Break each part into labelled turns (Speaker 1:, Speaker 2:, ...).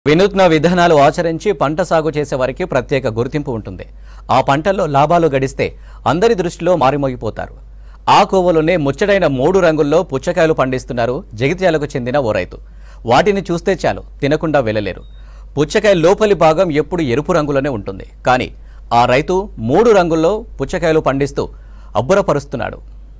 Speaker 1: వినూత్న విధానాలు ఆచరించి పంట సాగు చేసే వారికి ప్రత్యేక గుర్తింపు ఉంటుంది ఆ పంటల్లో లాభాలు గడిస్తే అందరి దృష్టిలో మారిమోగిపోతారు ఆ కోవలోనే ముచ్చటైన మూడు రంగుల్లో పుచ్చకాయలు పండిస్తున్నారు జగిత్యాలకు చెందిన ఓ రైతు వాటిని చూస్తే చాలు తినకుండా వెళ్ళలేరు పుచ్చకాయ లోపలి భాగం ఎప్పుడు ఎరుపు రంగులోనే ఉంటుంది కానీ ఆ రైతు మూడు రంగుల్లో పుచ్చకాయలు పండిస్తూ అబ్బురపరుస్తున్నాడు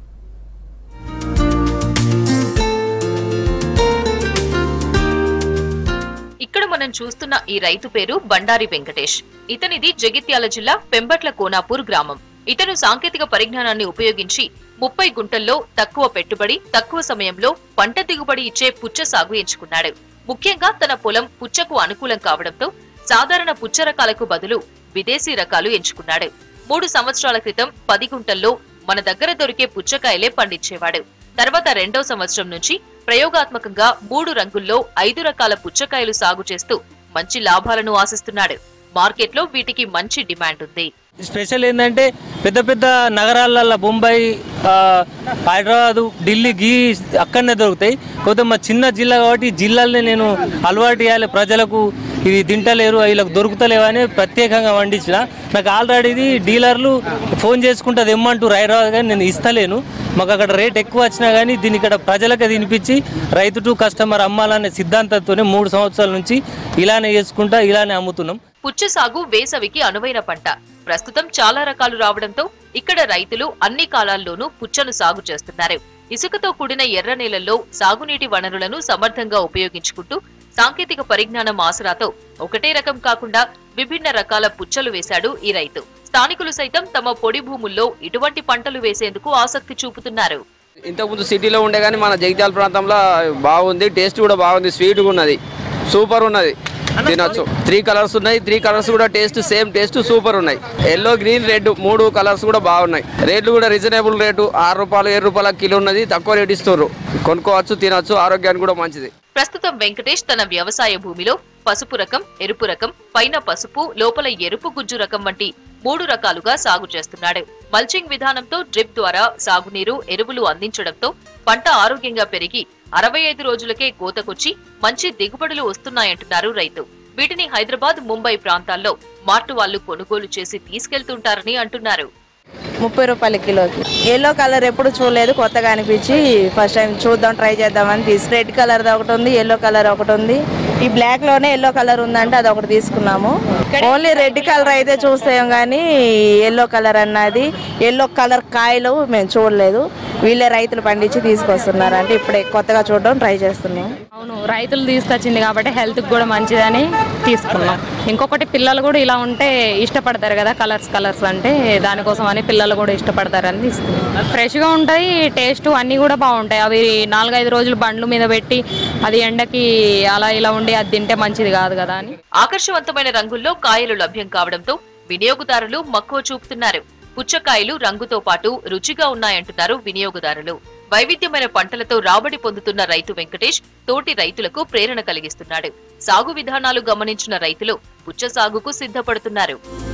Speaker 2: ఇక్కడ మనం చూస్తున్న ఈ రైతు పేరు బండారి వెంకటేష్ ఇతనిది జగిత్యాల జిల్లా పెంబట్ల కోనాపూర్ గ్రామం ఇతను సాంకేతిక పరిజ్ఞానాన్ని ఉపయోగించి ముప్పై గుంటల్లో తక్కువ పెట్టుబడి తక్కువ సమయంలో పంట దిగుబడి ఇచ్చే పుచ్చ సాగు ఎంచుకున్నాడు ముఖ్యంగా తన పొలం పుచ్చకు అనుకూలం కావడంతో సాధారణ పుచ్చ రకాలకు బదులు విదేశీ రకాలు ఎంచుకున్నాడు మూడు సంవత్సరాల క్రితం పది గుంటల్లో మన దగ్గర దొరికే పుచ్చకాయలే పండించేవాడు తర్వాత రెండో సంవత్సరం నుంచి ప్రయోగాత్మకంగా మూడు రంగుల్లో ఐదు రకాల పుచ్చకాయలు సాగు చేస్తూ మంచి లాభాలను ఆశిస్తున్నాడు మార్కెట్లో వీటికి మంచి డిమాండ్ ఉంది
Speaker 3: స్పెషల్ ఏంటంటే పెద్ద పెద్ద నగరాలలో బొంబాయి ఆ, హైదరాబాదు ఢిల్లీ గీ అక్కడనే దొరుకుతాయి కాకపోతే మా చిన్న జిల్లా కాబట్టి ఈ జిల్లాలనే నేను అలవాటు చేయాలి ప్రజలకు ఇది తింటలేరు వీళ్ళకి దొరుకుతలేవు అని ప్రత్యేకంగా వండించిన నాకు ఆల్రెడీ ఇది డీలర్లు ఫోన్ చేసుకుంటే అది ఇమ్మంటూ హైదరాబాద్ కానీ నేను ఇస్తలేను మాకు అక్కడ రేట్ ఎక్కువ వచ్చినా కానీ దీన్ని ఇక్కడ ప్రజలకు తినిపించి రైతు టు కస్టమర్ అమ్మాలనే సిద్ధాంతంతోనే మూడు సంవత్సరాల నుంచి ఇలానే చేసుకుంటా ఇలానే అమ్ముతున్నాం
Speaker 2: పుచ్చ సాగు వేసవికి అనువైన పంట ప్రస్తుతం చాలా రకాలు రావడంతో ఇక్కడ రైతులు అన్ని కాలాల్లోనూ పుచ్చను సాగు చేస్తున్నారు ఇసుకతో కూడిన ఎర్ర నేలల్లో సాగునీటి వనరులను సమర్థంగా ఉపయోగించుకుంటూ సాంకేతిక పరిజ్ఞానం ఆసరాతో ఒకటే రకం కాకుండా విభిన్న రకాల పుచ్చలు వేశాడు ఈ రైతు స్థానికులు సైతం తమ పొడి భూముల్లో ఇటువంటి పంటలు వేసేందుకు ఆసక్తి చూపుతున్నారు
Speaker 4: ఇంతకుముందు సిటీలో ఉండే కానీ మన జగిత్యాల ప్రాంతంలో బాగుంది టేస్ట్ కూడా బాగుంది స్వీట్గా ఉన్నది సూపర్ ఉన్నది తినొచ్చు త్రీ కలర్స్ ఉన్నాయి త్రీ కలర్స్ కూడా టేస్ట్ సేమ్ టేస్ట్ సూపర్ ఉన్నాయి ఎల్లో గ్రీన్ రెడ్ మూడు కలర్స్ కూడా బాగున్నాయి రేట్లు కూడా రీజనబుల్ రేటు ఆరు రూపాయలు ఏడు రూపాయల కిలో ఉన్నది తక్కువ రేటు ఇస్తున్నారు కొనుక్కోవచ్చు తినొచ్చు ఆరోగ్యానికి కూడా మంచిది
Speaker 2: ప్రస్తుతం వెంకటేష్ తన వ్యవసాయ భూమిలో పసుపు రకం ఎరుపు రకం పైన పసుపు లోపల ఎరుపు గుజ్జు రకం వంటి మూడు రకాలుగా సాగు చేస్తున్నాడు మల్చింగ్ విధానంతో డ్రిప్ ద్వారా సాగునీరు ఎరువులు అందించడంతో పంట ఆరోగ్యంగా పెరిగి అరవై ఐదు రోజులకే కోతకొచ్చి మంచి దిగుబడులు వస్తున్నాయంటున్నారు రైతు వీటిని హైదరాబాద్ ముంబై ప్రాంతాల్లో మార్టు వాళ్లు కొనుగోలు చేసి తీసుకెళ్తుంటారని అంటున్నారు
Speaker 5: ముప్పై రూపాయల కిలోకి ఎల్లో కలర్ ఎప్పుడు చూడలేదు కొత్తగా అనిపించి ఫస్ట్ టైం చూద్దాం ట్రై చేద్దామని తీసి రెడ్ కలర్ ఒకటి ఉంది ఎల్లో కలర్ ఒకటి ఉంది ఈ బ్లాక్ లోనే ఎల్లో కలర్ ఉందంటే అది ఒకటి తీసుకున్నాము ఓన్లీ రెడ్ కలర్ అయితే చూస్తాం కానీ ఎల్లో కలర్ అన్నది ఎల్లో కలర్ కాయలు మేము చూడలేదు వీళ్ళే రైతులు పండించి తీసుకొస్తున్నారు అంటే ఇప్పుడే కొత్తగా చూడడం ట్రై చేస్తున్నాం
Speaker 6: అవును రైతులు తీసుకొచ్చింది కాబట్టి హెల్త్కి కూడా మంచిదని తీసుకున్నాం ఇంకొకటి పిల్లలు కూడా ఇలా ఉంటే ఇష్టపడతారు కదా కలర్స్ కలర్స్ అంటే దానికోసం అని పిల్లలు కూడా ఇష్టపడతారని తీసుకున్నాం ఫ్రెష్గా ఉంటాయి టేస్ట్ అన్నీ కూడా బాగుంటాయి అవి నాలుగైదు రోజులు బండ్ల మీద పెట్టి అది ఎండకి అలా ఇలా ఉండి అది తింటే మంచిది కాదు కదా అని
Speaker 2: ఆకర్షవంతమైన రంగుల్లో కాయలు లభ్యం కావడంతో వినియోగదారులు మక్కువ చూపుతున్నారు పుచ్చకాయలు రంగుతో పాటు రుచిగా ఉన్నాయంటున్నారు వినియోగదారులు వైవిధ్యమైన పంటలతో రాబడి పొందుతున్న రైతు వెంకటేష్ తోటి రైతులకు ప్రేరణ కలిగిస్తున్నాడు సాగు విధానాలు గమనించిన రైతులు పుచ్చ సాగుకు సిద్ధపడుతున్నారు